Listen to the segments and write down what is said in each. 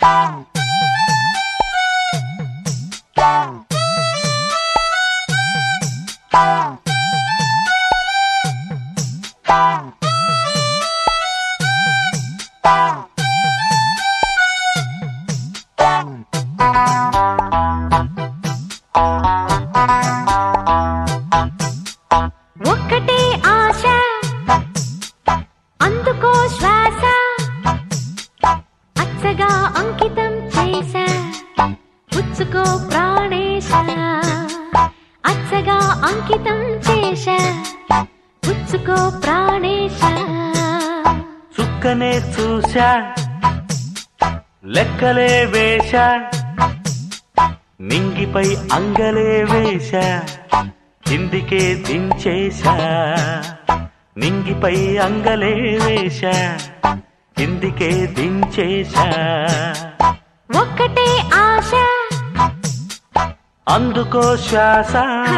ఒక్కటే ఆశ అందుకో శ్వాస అచ్చగా అంకితం చేశా పుచ్చుకో ప్రాణేశ అచ్చగా అంకితం చేశా పుచ్చుకో ప్రాణేశ చుక్కనే చూశా లెక్కలే వేశా నింగిపై అంగలే వేశా కిందికే దించేశా నింగిపై అంగలే వేశా కిందికే దించేశా ఒక్కటే ఆశ అందుకో శ్వాస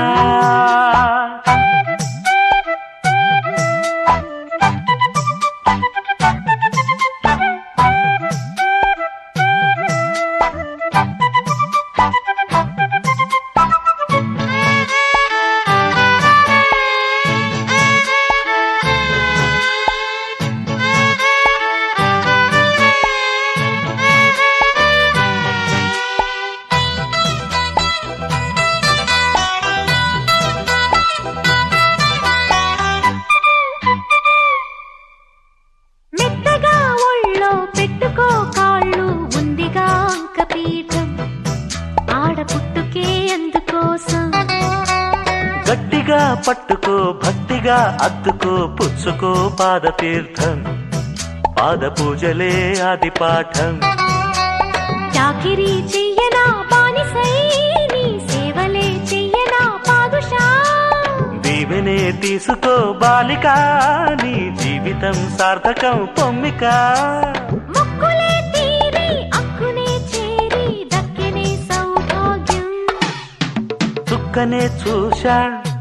మెత్తగా ఒళ్ళో పెట్టుకో కాళ్ళు ఉందిగా అంకపీఠం ఆడ పుట్టుకే అందుకోసం గట్టిగా పట్టుకో భక్తిగా అద్దుకో పుచ్చుకో పాదతీర్థం పాద పూజలే ఆది పాఠం చాకిరీ చెయ్యనా బానిసై నీ సేవలే చెయ్యనా పాదుషా దీవెనే తీసుకో బాలిక నీ జీవితం సార్థకం పొమ్మిక మొక్కులే తీరి అక్కునే చేరి దక్కినే సౌభాగ్యం చుక్కనే చూశా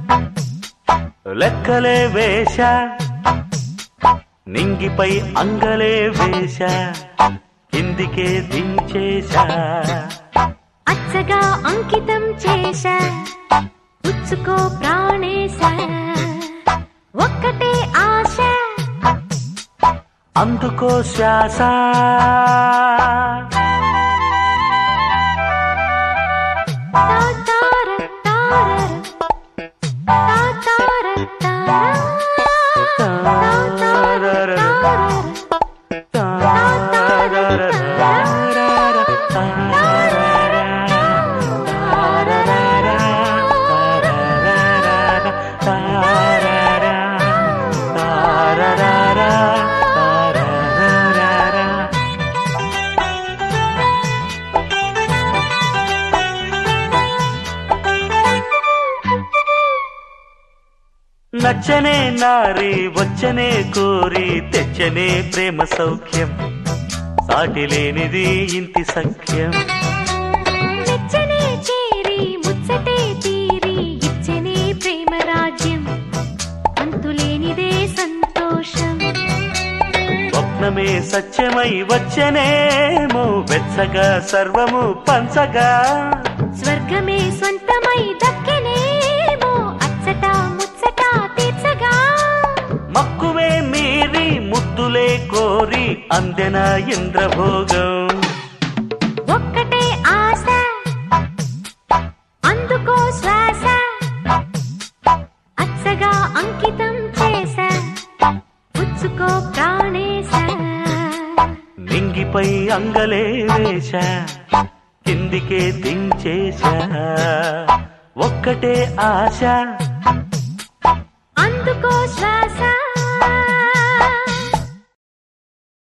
లెక్కలే వేశా నింగిపై అంగలే వేశా కిందికే దించేశా అచ్చగా అంకితం చేశా పుచ్చుకో ప్రాణేశ ఒక్కటే ఆశ అందుకో శ్వాస తాతార తారర. తాతార తార. తాతార తారర. నచ్చనే నారి వచ్చనే కోరి తెచ్చనే ప్రేమ సౌఖ్యం సాటి లేనిది ఇంటి సఖ్యం మెచ్చనే చేరి ముచ్చటే తీరి ఇచ్చనే ప్రేమ రాజ్యం అంతులేనిదే సంతోషం స్వప్నమే సత్యమై వచ్చనేమో వెచ్చగా సర్వము పంచగా స్వర్గమే స్వంతమై దక్కెనేమో అచ్చట ముచ్చట తీర్చగా మక్కువే మీరి ముద్దులే కోరి అందెన ఇంద్రభోగం ఒక్కటే ఆశ అందుకో శ్వాస అచ్చగా అంకితం చేశా పుచ్చుకో ప్రాణేశ నింగిపై అంగలే వేశా కిందికే దించేశా ఒక్కటే ఆశ అందుకో శ్వాస